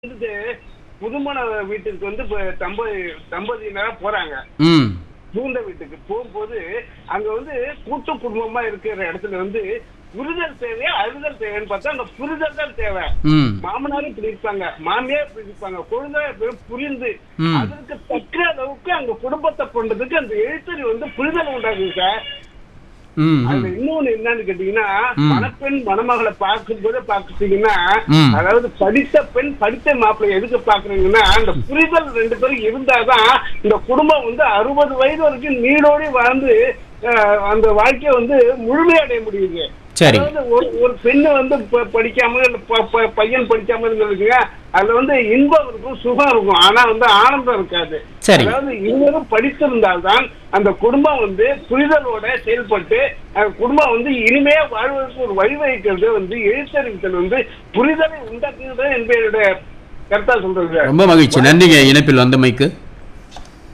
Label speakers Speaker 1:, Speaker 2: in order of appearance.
Speaker 1: வந்து புதுமண வீட்டுக்கு வந்து இப்ப தம்பதி தம்பதியினரா போறாங்க
Speaker 2: ம்
Speaker 1: பூந்த வீட்டுக்கு போகும்போது அங்க வந்து கூட்டு குடும்பமா இருக்கிற இடத்துல வந்து புரிதல் தேவையா அறுதல் தேவைன்னு பார்த்தா அந்த புரிதல் தான் தேவை
Speaker 2: ம்
Speaker 1: மாமனாரும் இப்படி இருப்பாங்க மாமியார் இப்படி இருப்பாங்க குழந்தை இப்படி புரிந்து
Speaker 2: ம்.
Speaker 1: அதற்கு தக்க அளவுக்கு அங்க குடும்பத்தை கொண்டதுக்கு அந்த எழுத்தறி வந்து புரிதல் உண்டாகுது சார்
Speaker 2: ம்
Speaker 1: அதுல
Speaker 2: ம்
Speaker 1: இன்னொன்னு என்னன்னு கேட்டீங்கன்னா
Speaker 2: ம்.
Speaker 1: மணப்பெண் மணமகளை பார்க்கும் போது பாத்தீங்கன்னா
Speaker 2: ம்.
Speaker 1: அதாவது படித்த பெண் படித்த மாப்பிள்ளை எதுக்கு பாக்குறீங்கன்னா அந்த புரிதல் ரெண்டு பேரும் இருந்தாதான் இந்த குடும்பம் வந்து அறுபது வயது வரைக்கும் நீடோடி வாழ்ந்து அஹ், அந்த வாழ்க்கையை வந்து முழுமையடைய முடியுது
Speaker 2: சரி.
Speaker 1: அதாவது ஒரு ஒரு பெண்ணு வந்து ப- படிக்காம இல்ல ப- ப- பையன் படிக்காம இருந்திருக்குங்க அதுல வந்து இன்பம் இருக்கும் சுகம் இருக்கும் ஆனா வந்து ஆனந்தம் இருக்காது
Speaker 2: சரி.
Speaker 1: அதாவது இருவரும் படித்திருந்தால்தான் அந்த குடும்பம் வந்து புரிதலோட செயல்பட்டு அந்த குடும்பம் வந்து இனிமையா வாழ்வதற்கு ஒரு வழிவகுக்கிறது வந்து எழுத்தறிவித்தல் வந்து புரிதலை உண்டாக்குகிறது என்பது என்னுடைய கருத்தா சொல்றது சார்.
Speaker 2: ரொம்ப மகிழ்ச்சி நன்றிங்க இணைப்பில் வந்தமைக்கு